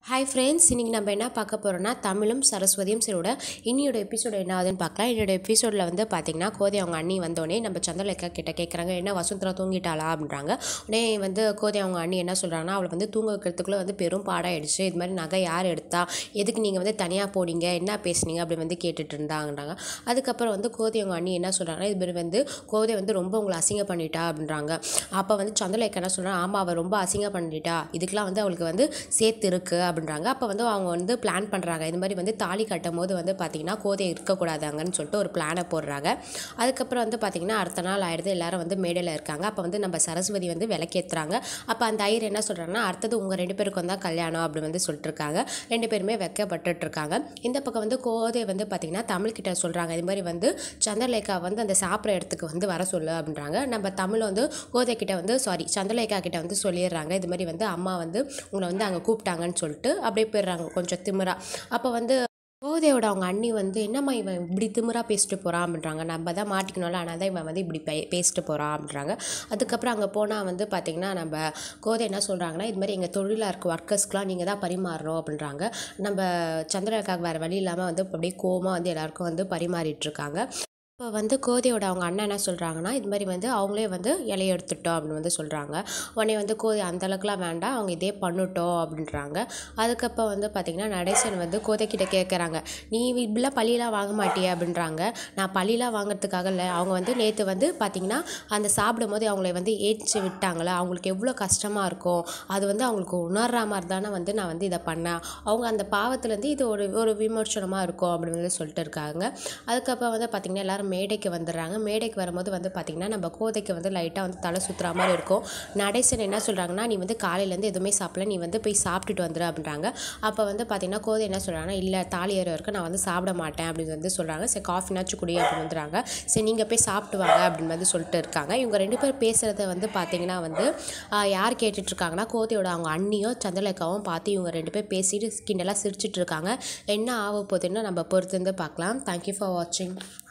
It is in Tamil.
ஹாய் ஃப்ரெண்ட்ஸ் இன்றைக்கி நம்ம என்ன பார்க்க போகிறோம்னா தமிழும் சரஸ்வதியும் சரியோட இன்னியோட எபிசோடு என்ன ஆகுதுன்னு பார்க்கலாம் என்னோட எபிசோடில் வந்து பார்த்தீங்கன்னா கோதை அவங்க அண்ணி வந்தோடனே நம்ம சந்திரலேக்கா கிட்ட கேட்குறாங்க என்ன வசுந்தரா தூங்கிட்டாளா அப்படின்றாங்க உடனே வந்து கோதை அவங்க அண்ணி என்ன சொல்கிறாங்கன்னா அவளை வந்து தூங்க வைக்கிறதுக்குள்ளே வந்து பெரும் பாடாயிடுச்சு இது மாதிரி நகை யார் எடுத்தா எதுக்கு நீங்கள் வந்து தனியாக போனீங்க என்ன பேசுனீங்க அப்படி வந்து கேட்டுட்டு இருந்தாங்கன்றாங்க அதுக்கப்புறம் வந்து கோதை அவங்க அண்ணி என்ன சொல்கிறாங்கன்னா இது மாதிரி வந்து கோதை வந்து ரொம்ப உங்களை அசிங்கம் பண்ணிட்டா அப்படின்றாங்க அப்போ வந்து சந்திரலேக்கா என்ன சொல்கிறாங்க ஆமாம் அவள் ரொம்ப அசிங்கம் பண்ணிட்டா இதுக்கெலாம் வந்து அவளுக்கு வந்து சேர்த்து இருக்குது அப்படின்றாங்க அப்போ வந்து அவங்க வந்து பிளான் பண்ணுறாங்க இது மாதிரி வந்து தாலி கட்டும் போது வந்து பார்த்திங்கன்னா கோதை இருக்கக்கூடாதாங்கன்னு சொல்லிட்டு ஒரு பிளானை போடுறாங்க அதுக்கப்புறம் வந்து பார்த்திங்கன்னா அடுத்த நாள் ஆயிடுது எல்லாரும் வந்து மேடையில் இருக்காங்க அப்போ வந்து நம்ம சரஸ்வதி வந்து விளக்கேற்றுறாங்க அப்போ அந்த ஐயர் என்ன சொல்கிறாங்கன்னா அடுத்தது உங்கள் ரெண்டு பேருக்கும் தான் கல்யாணம் அப்படி வந்து சொல்லிட்டு இருக்காங்க ரெண்டு பேருமே வைக்கப்பட்டுட்டு இருக்காங்க இந்த பக்கம் வந்து கோதை வந்து பார்த்திங்கன்னா தமிழ்கிட்ட சொல்கிறாங்க இது மாதிரி வந்து சந்திரலேகா வந்து அந்த சாப்பிட்ற இடத்துக்கு வந்து வர சொல்லு அப்படின்றாங்க நம்ம தமிழ் வந்து கோதை கிட்ட வந்து சாரி சந்திரலேகா கிட்ட வந்து சொல்லிடுறாங்க இது மாதிரி வந்து அம்மா வந்து உங்களை வந்து அங்கே கூப்பிட்டாங்கன்னு சொல்லிட்டு அப்படியே போயிடுறாங்க கொஞ்சம் திமிரா அப்போ வந்து கோதையோட அவங்க அண்ணி வந்து என்னம்மா இவன் இப்படி திமிரா பேசிட்டு போகிறான் அப்படின்றாங்க நம்ம தான் மாட்டிக்கணும்ல ஆனால் தான் இவன் வந்து இப்படி பே பேசிட்டு போகிறான் அப்படின்றாங்க அதுக்கப்புறம் அங்கே போனால் வந்து பார்த்திங்கன்னா நம்ம கோதை என்ன சொல்கிறாங்கன்னா இது மாதிரி எங்கள் தொழிலாக இருக்க ஒர்க்கர்ஸ்க்குலாம் நீங்கள் தான் பரிமாறணும் அப்படின்றாங்க நம்ம சந்திரக்காக வேறு வழி இல்லாமல் வந்து அப்படியே கோவமாக வந்து எல்லாருக்கும் வந்து பரிமாறிட்டு இருக்காங்க இப்போ வந்து கோதையோட அவங்க அண்ணன் என்ன சொல்கிறாங்கன்னா இது மாதிரி வந்து அவங்களே வந்து இலைய எடுத்துட்டோம் அப்படின்னு வந்து சொல்கிறாங்க உடனே வந்து கோதை அந்த அளவுக்குலாம் வேண்டாம் அவங்க இதே பண்ணட்டும் அப்படின்றாங்க அதுக்கப்புறம் வந்து பார்த்திங்கன்னா நடேசன் வந்து கோதைக்கிட்ட கேட்குறாங்க நீ இப்படிலாம் பழியெலாம் வாங்க மாட்டியே அப்படின்றாங்க நான் பழியெலாம் வாங்குறதுக்காக இல்லை அவங்க வந்து நேற்று வந்து பார்த்திங்கன்னா அந்த சாப்பிடும் போது அவங்கள வந்து ஏச்சு விட்டாங்களே அவங்களுக்கு எவ்வளோ கஷ்டமாக இருக்கும் அது வந்து அவங்களுக்கு உணர்ற மாதிரி தானே வந்து நான் வந்து இதை பண்ணேன் அவங்க அந்த பாவத்துலேருந்து இது ஒரு ஒரு விமர்சனமாக இருக்கும் அப்படின்னு வந்து சொல்லிட்டு இருக்காங்க அதுக்கப்புறம் வந்து பார்த்திங்கன்னா எல்லாரும் மேடைக்கு வந்துடுறாங்க மேடைக்கு வரும்போது வந்து பார்த்திங்கன்னா நம்ம கோதைக்கு வந்து லைட்டாக வந்து தலை சுற்றுற மாதிரி இருக்கும் நடேசன் என்ன சொல்கிறாங்கன்னா நீ வந்து காலையிலேருந்து எதுவுமே சாப்பிடல நீ வந்து போய் சாப்பிட்டுட்டு வந்துடு அப்படின்றாங்க அப்போ வந்து பார்த்திங்கன்னா கோதை என்ன சொல்கிறாங்கன்னா இல்லை தாலி ஏற வரைக்கும் நான் வந்து சாப்பிட மாட்டேன் அப்படின்னு வந்து சொல்கிறாங்க சரி காஃபினாச்சும் குடி அப்படின்னு வந்துடுறாங்க சரி நீங்கள் போய் சாப்பிட்டு வாங்க அப்படின்னு வந்து சொல்லிட்டு இருக்காங்க இவங்க ரெண்டு பேர் பேசுகிறத வந்து பார்த்திங்கன்னா வந்து ஆஹ், யார் கேட்டுட்ருக்காங்கன்னா கோதையோட அவங்க அண்ணியும் சந்திரலேகாவும் பார்த்து இவங்க ரெண்டு பேர் பேசிட்டு கிண்டலாக சிரிச்சிட்டு இருக்காங்க என்ன ஆக போகுதுன்னு நம்ம பொறுத்து இருந்து பார்க்கலாம் தேங்க்யூ ஃபார் வாட்சிங்